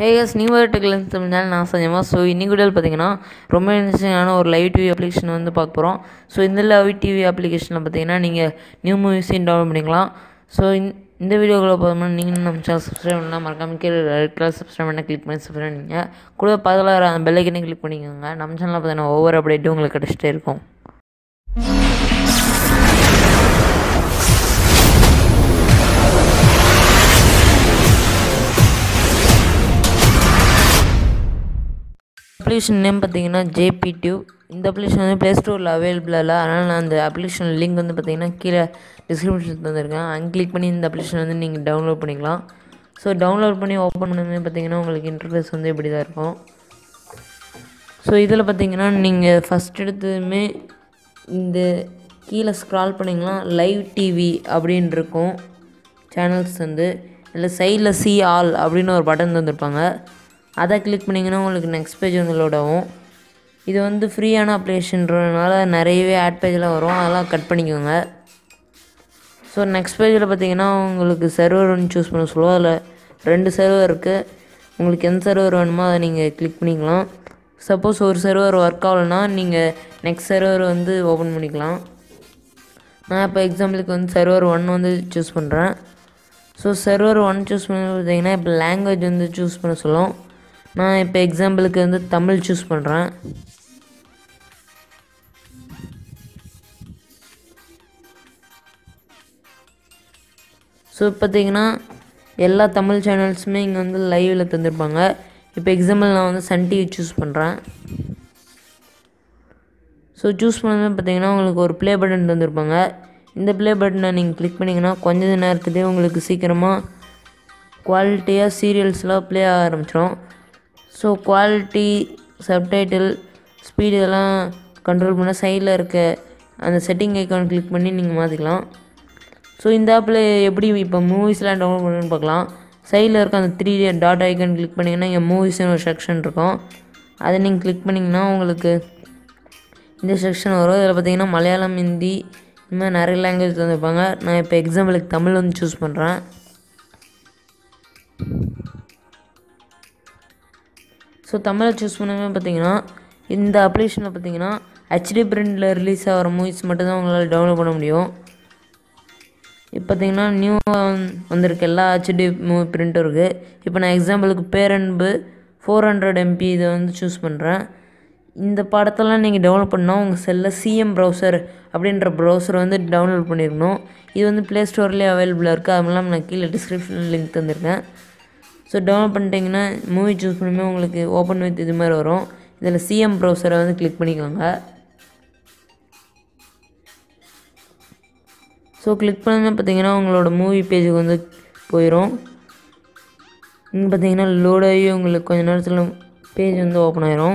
ஹேகஸ் new டெக்லன்ஸ் Tamil நான் சஞ்சமா so இன்னைக்கு வீடியோவில் பார்த்தீங்கன்னா ரொம்ப இன்ட்ரெஸ்டிங்கான ஒரு லைவ் டிவி அப்ளிகேஷன் வந்து பார்க்க போகிறோம் ஸோ இந்த லைவ் டிவி அப்ளிகேஷனில் பார்த்தீங்கன்னா நீங்கள் நியூ மூவிஸையும் டவுன்லோட் பண்ணிக்கலாம் ஸோ இந்த வீடியோக்குள்ள பார்த்தோம்னா நீங்கள் நம்ம சேனல் சப்ஸ்கிரைப் பண்ணலாம் மறக்காம கீழே ரெட் கலர் சப்ஸ்கிரைப் பண்ண கிளிக் பண்ணி சப்ஸ்கிரைப் பண்ணிங்க கூட பதில் வர அந்த பெல்லைக்கனே கிளிக் பண்ணிக்கோங்க நம்ம சேனலில் பார்த்தீங்கன்னா ஒவ்வொரு அப்டேட்டும் உங்களுக்கு கிடச்சிட்டே இருக்கும் அப்ளிகேஷன் நேம் பார்த்தீங்கன்னா ஜேபி டியூப் இந்த அப்ளிகேஷன் வந்து ப்ளே ஸ்டோரில் அவைலபிள் இல்லை அதனால் நான் அந்த அப்ளிகேஷன் லிங்க் வந்து பார்த்தீங்கன்னா கீழே டிஸ்கிரிப்ஷன் தந்திருக்கேன் அங்கே கிளிக் பண்ணி இந்த அப்ளிகேஷன் வந்து நீங்கள் டவுன்லோட் பண்ணிக்கலாம் ஸோ டவுன்லோட் பண்ணி ஓப்பன் பண்ணதுமே பார்த்தீங்கன்னா உங்களுக்கு இன்டர்ஃபேஸ் வந்து இப்படி தான் இருக்கும் ஸோ இதில் பார்த்தீங்கன்னா நீங்கள் ஃபஸ்ட் எடுத்ததுமே இந்த கீழே ஸ்க்ரால் பண்ணிங்கன்னா லைவ் டிவி அப்படின்னு இருக்கும் சேனல்ஸ் வந்து இல்லை சைடில் சி ஆல் அப்படின்னு ஒரு பட்டன் தந்திருப்பாங்க அதை கிளிக் பண்ணிங்கன்னா உங்களுக்கு நெக்ஸ்ட் பேஜ் வந்து லோட் ஆகும் இது வந்து ஃப்ரீயான அப்ளிகேஷன்றதுனால நிறையவே ஆட் பேஜெலாம் வரும் அதெல்லாம் கட் பண்ணிக்கோங்க ஸோ நெக்ஸ்ட் பேஜில் பார்த்தீங்கன்னா உங்களுக்கு சர்வர் ஒன்று சூஸ் பண்ண சொல்லுவோம் அதில் ரெண்டு சர்வர் இருக்குது உங்களுக்கு எந்த சர்வர் வேணுமோ அதை நீங்கள் கிளிக் பண்ணிக்கலாம் சப்போஸ் ஒரு சர்வர் ஒர்க் ஆகலைன்னா நீங்கள் நெக்ஸ்ட் சர்வர் வந்து ஓப்பன் பண்ணிக்கலாம் நான் இப்போ எக்ஸாம்பிளுக்கு வந்து சர்வர் ஒன் வந்து சூஸ் பண்ணுறேன் ஸோ சர்வர் ஒன் சூஸ் பண்ணி பார்த்தீங்கன்னா இப்போ லாங்குவேஜ் வந்து சூஸ் பண்ண சொல்லும் நான் இப்போ எக்ஸாம்பிளுக்கு வந்து தமிழ் சூஸ் பண்ணுறேன் ஸோ பார்த்தீங்கன்னா எல்லா தமிழ் சேனல்ஸுமே இங்கே வந்து லைவில் தந்திருப்பாங்க இப்போ எக்ஸாம்பிள் நான் வந்து சன் டிவி சூஸ் பண்ணுறேன் ஸோ சூஸ் பண்ணது பார்த்தீங்கன்னா உங்களுக்கு ஒரு ப்ளே பட்டன் தந்திருப்பாங்க இந்த ப்ளே பட்டனை நீங்கள் கிளிக் பண்ணிங்கன்னா கொஞ்ச நேரத்துலேயே உங்களுக்கு சீக்கிரமாக குவாலிட்டியாக சீரியல்ஸ்லாம் ப்ளே ஆக ஆரம்பிச்சிடும் ஸோ குவாலிட்டி சப்டைட்டில் ஸ்பீடு இதெல்லாம் கண்ட்ரோல் பண்ண சைடில் இருக்க அந்த செட்டிங் ஐக்கான் கிளிக் பண்ணி நீங்கள் மாற்றிக்கலாம் ஸோ இந்த ஆப்பில் எப்படி இப்போ மூவிஸ்லாம் டவுன்லோட் பண்ணுன்னு பார்க்கலாம் சைடில் இருக்க அந்த த்ரீ டாட் ஐக்கான் கிளிக் பண்ணிங்கன்னா இங்கே மூவிஸ்னு ஒரு செக்ஷன் இருக்கும் அதை நீங்கள் கிளிக் பண்ணிங்கன்னா உங்களுக்கு இந்த செக்ஷன் வரும் இதில் பார்த்தீங்கன்னா மலையாளம் ஹிந்தி இந்த மாதிரி நிறைய லாங்குவேஜ் தந்திருப்பாங்க நான் இப்போ எக்ஸாம்பிளுக்கு தமிழ் வந்து சூஸ் பண்ணுறேன் ஸோ தமிழை சூஸ் பண்ணவே பார்த்தீங்கன்னா இந்த அப்ளிகேஷனில் பார்த்தீங்கன்னா ஹெச்டி பிரிண்டில் ரிலீஸ் ஆகிற மூவிஸ் மட்டும்தான் உங்களால் டவுன்லோட் பண்ண முடியும் இப்போ பார்த்தீங்கன்னா நியூவாக வந்திருக்கு எல்லா ஹெச்டி மூவி பிரிண்ட்டும் இருக்குது இப்போ நான் எக்ஸாம்பிளுக்கு பேரன்பு ஃபோர் ஹண்ட்ரட் எம்பி இதை வந்து சூஸ் பண்ணுறேன் இந்த படத்தெல்லாம் நீங்கள் டவுன்லோட் பண்ணால் உங்கள் செல்லில் சிஎம் ப்ரௌசர் அப்படின்ற ப்ரௌசர் வந்து டவுன்லோட் பண்ணியிருக்கணும் இது வந்து ப்ளே ஸ்டோர்லேயே அவைலபிளாக இருக்குது அது இல்லாமல் நான் கீழே டிஸ்கிரிப்ஷன் லிங்க் தந்திருக்கேன் ஸோ டவுன்லோட் பண்ணிட்டீங்கன்னா மூவி சூஸ் பண்ணுமே உங்களுக்கு ஓப்பன் வித் இது மாதிரி வரும் இதில் சிஎம் ப்ரௌசரை வந்து கிளிக் பண்ணிக்கோங்க ஸோ கிளிக் பண்ணதுமே பார்த்தீங்கன்னா உங்களோட மூவி பேஜுக்கு வந்து போயிடும் இங்கே பார்த்தீங்கன்னா லோட் ஆகி உங்களுக்கு கொஞ்ச நேரத்தில் பேஜ் வந்து ஓப்பன் ஆயிரும்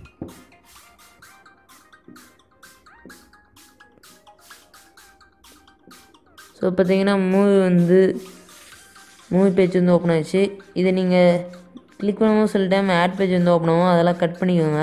ஸோ பார்த்தீங்கன்னா மூவி வந்து மூவி பேஜ் வந்து ஓப்பன் ஆயிடுச்சு இதை நீங்கள் கிளிக் பண்ணும்போது சில டைம் ஆட் பேஜ் வந்து ஓப்பன் ஆகும் அதெல்லாம் கட் பண்ணிக்கோங்க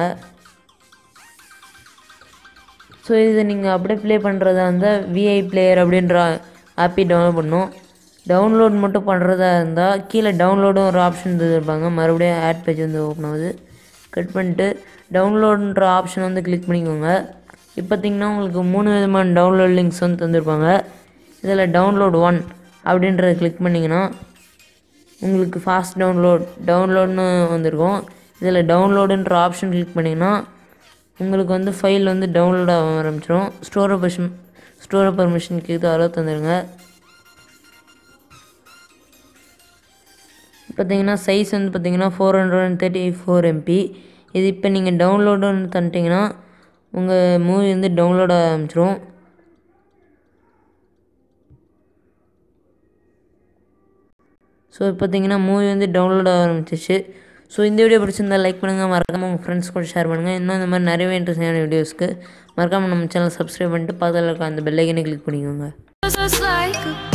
ஸோ இதை நீங்கள் அப்படியே ப்ளே பண்ணுறதா இருந்தால் விஐ பிளேயர் அப்படின்ற ஆப்பி டவுன்லோட் பண்ணணும் டவுன்லோட் மட்டும் பண்ணுறதா இருந்தால் கீழே டவுன்லோடும் ஒரு ஆப்ஷன் தந்துருப்பாங்க மறுபடியும் ஆட் பேஜ் வந்து ஓப்பன் ஆகுது கட் பண்ணிட்டு டவுன்லோடுன்ற ஆப்ஷன் வந்து கிளிக் பண்ணிக்கோங்க இப்போ பார்த்திங்கன்னா உங்களுக்கு மூணு விதமான டவுன்லோட் லிங்க்ஸ் வந்து தந்திருப்பாங்க இதில் டவுன்லோட் ஒன் அப்படின்றத கிளிக் பண்ணிங்கன்னா உங்களுக்கு ஃபாஸ்ட் டவுன்லோட் டவுன்லோட்னு வந்திருக்கும் இதில் டவுன்லோடுன்ற ஆப்ஷன் கிளிக் பண்ணிங்கன்னா உங்களுக்கு வந்து ஃபைல் வந்து டவுன்லோட் ஆக ஆரம்பிச்சிடும் ஸ்டோர் பர்மிஷன் ஸ்டோர் பர்மிஷனுக்கு இது அளவு தந்துடுங்க பார்த்தீங்கன்னா சைஸ் வந்து பார்த்தீங்கன்னா four hundred and thirty four MB இது இப்போ நீங்கள் டவுன்லோடுன்னு தந்துட்டிங்கன்னா உங்கள் மூவி வந்து டவுன்லோட் ஆக ஆரம்பிச்சிடும் ஸோ இப்போ பார்த்தீங்கன்னா மூவி வந்து டவுன்லோட் ஆக ஆரம்பிச்சிச்சு ஸோ இந்த வீடியோ பிடிச்சிருந்தா லைக் பண்ணுங்கள் மறக்காமல் உங்கள் ஃப்ரெண்ட்ஸ் கூட ஷேர் பண்ணுங்கள் இன்னும் இந்த மாதிரி நிறைய இன்ட்ரெஸ்டான வீடியோஸ்க்கு மறக்காமல் நம்ம சேனல் சப்ஸ்கிரைப் பண்ணிட்டு பக்கத்தில் இருக்க அந்த பெல்லைக்கனே கிளிக் பண்ணிக்கோங்க Just like a